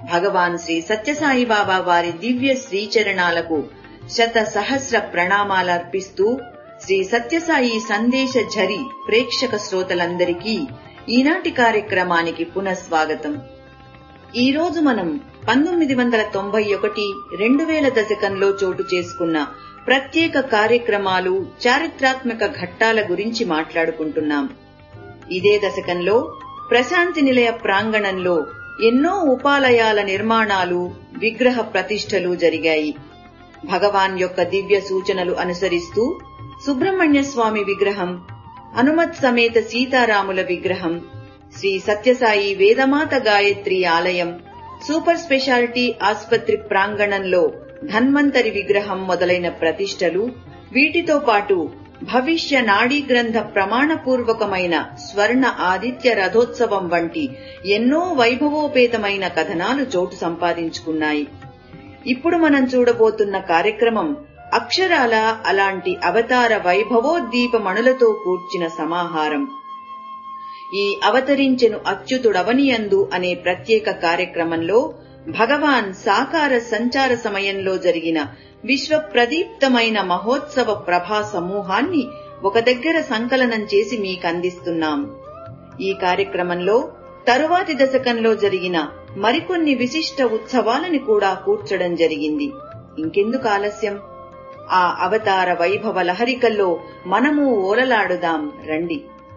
భగవాన్ శ్రీ సత్యసాయి బాబా వారి దివ్య శ్రీచరణాలకు శత సహస్ర ప్రణామాలర్పిస్తూ శ్రీ సత్యసాయి సందేశ ఝరి ప్రేక్షక శ్రోతలందరికీ ఈనాటి కార్యక్రమానికి పునఃస్వాగతం ఈ రోజు మనం పంతొమ్మిది వందల తొంభై ఒకటి రెండు వేల దశకంలో చోటు చేసుకున్న ప్రత్యేక కార్యక్రమాలు చారిత్రాత్మక ఘట్టాల గురించి మాట్లాడుకుంటున్నాం ఇదే దశకంలో ప్రశాంతి నిలయ ప్రాంగణంలో ఎన్నో ఉపాలయాల నిర్మాణాలు విగ్రహ ప్రతిష్టలు జరిగాయి భగవాన్ యొక్క దివ్య సూచనలు అనుసరిస్తూ సుబ్రహ్మణ్య స్వామి విగ్రహం హనుమత్ సమేత సీతారాముల విగ్రహం శ్రీ సత్యసాయి వేదమాత గాయత్రి ఆలయం సూపర్ స్పెషాలిటీ ఆస్పత్రి ప్రాంగణంలో ధన్వంతరి విగ్రహం మొదలైన ప్రతిష్టలు వీటితో పాటు భవిష్య నాడీ గ్రంథ ప్రమాణపూర్వకమైన స్వర్ణ ఆదిత్య రథోత్సవం వంటి ఎన్నో వైభవోపేతమైన కథనాలు చోటు సంపాదించుకున్నాయి ఇప్పుడు మనం చూడబోతున్న కార్యక్రమం అక్షరాల అలాంటి అవతార వైభవోద్దీపమణులతో కూర్చిన సమాహారం ఈ అవతరించెను అచ్యుతుడవనియందు అనే ప్రత్యేక కార్యక్రమంలో భగవాన్ సాకార సంచార సమయంలో జరిగిన విశ్వ ప్రదీప్తమైన మహోత్సవ ప్రభా సమూహాన్ని ఒక దగ్గర సంకలనం చేసి మీకందిస్తున్నాం ఈ కార్యక్రమంలో తరువాతి దశకంలో జరిగిన మరికొన్ని విశిష్ట ఉత్సవాలని కూడా కూర్చడం జరిగింది ఇంకెందుకు ఆలస్యం ఆ అవతార వైభవ లహరికల్లో మనము ఓలలాడుదాం రండి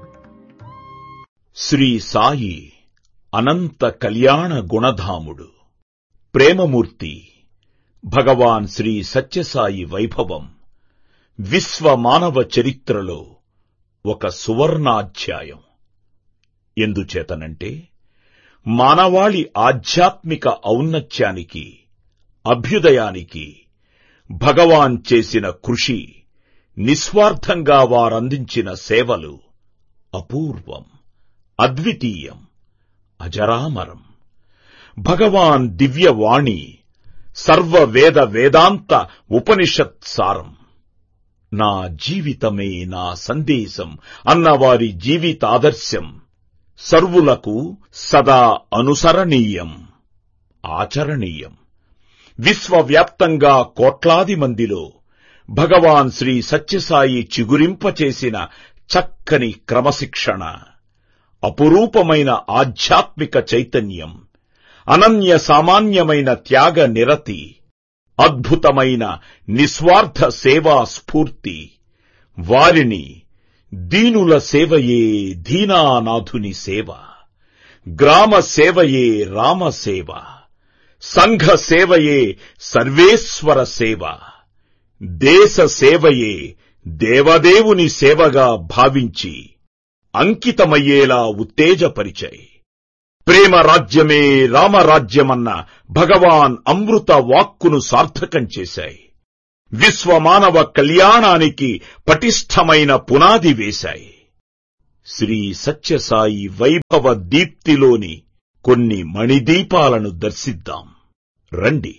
శ్రీ సాయి అనంత కళ్యాణ గుణధాముడు ప్రేమమూర్తి భగవాన్ శ్రీ సత్యసాయి వైభవం విశ్వ మానవ చరిత్రలో ఒక సువర్ణాధ్యాయం ఎందుచేతనంటే మానవాళి ఆధ్యాత్మిక ఔన్నత్యానికి అభ్యుదయానికి భగవాన్ చేసిన కృషి నిస్వార్థంగా వారందించిన సేవలు అపూర్వం అద్వితీయం అజరామరం భగవాన్ దివ్యవాణి సర్వ వేద వేదాంత ఉపనిషత్ సారం నా జీవితమే నా సందేశం అన్నవారి జీవితాదర్శం సర్వులకు సదా అనుసరణీయం ఆచరణీయం విశ్వవ్యాప్తంగా కోట్లాది మందిలో భగవాన్ శ్రీ సత్యసాయి చిగురింపచేసిన చక్కని క్రమశిక్షణ అపురూపమైన ఆధ్యాత్మిక చైతన్యం అనన్య సామాన్యమైన త్యాగ నిరతి అద్భుతమైన నిస్వార్థ సేవా స్ఫూర్తి వారిని దీనుల సేవయే దీనానాథుని సేవ గ్రామ సేవయే రామ సేవ సంఘ సేవయే సర్వేశ్వర సేవ దేశ సేవయే దేవదేవుని సేవగా భావించి అంకితమయ్యేలా ఉత్తేజపరిచాయి ప్రేమ రాజ్యమే రామరాజ్యమన్న భగవాన్ అమృత వాక్కును సార్థకం చేశాయి విశ్వమానవ కళ్యాణానికి పటిష్టమైన పునాది వేశాయి శ్రీ సత్యసాయి వైభవ దీప్తిలోని కొన్ని మణిదీపాలను దర్శిద్దాం రండి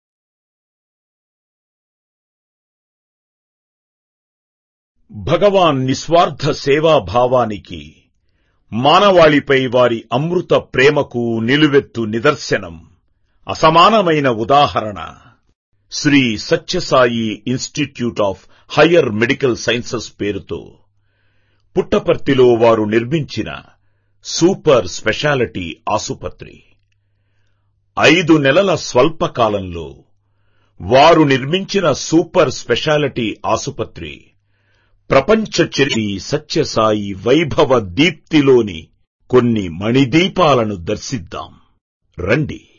భగవాన్ నిస్వార్థ సేవాభావానికి మానవాళిపై వారి అమృత ప్రేమకు నిలువెత్తు నిదర్శనం అసమానమైన ఉదాహరణ Sri Sathya Sai institute of higher medical sciences పేరుతో పుట్టపర్తిలో వారు నిర్మించిన సూపర్ స్పెషాలిటీ ఆసుపత్రి ఐదు నెలల స్వల్పకాలంలో వారు నిర్మించిన సూపర్ స్పెషాలిటీ ఆసుపత్రి ప్రపంచ చరి సత్యసాయి వైభవ దీప్తిలోని కొన్ని మణిదీపాలను దర్శిద్దాం రండి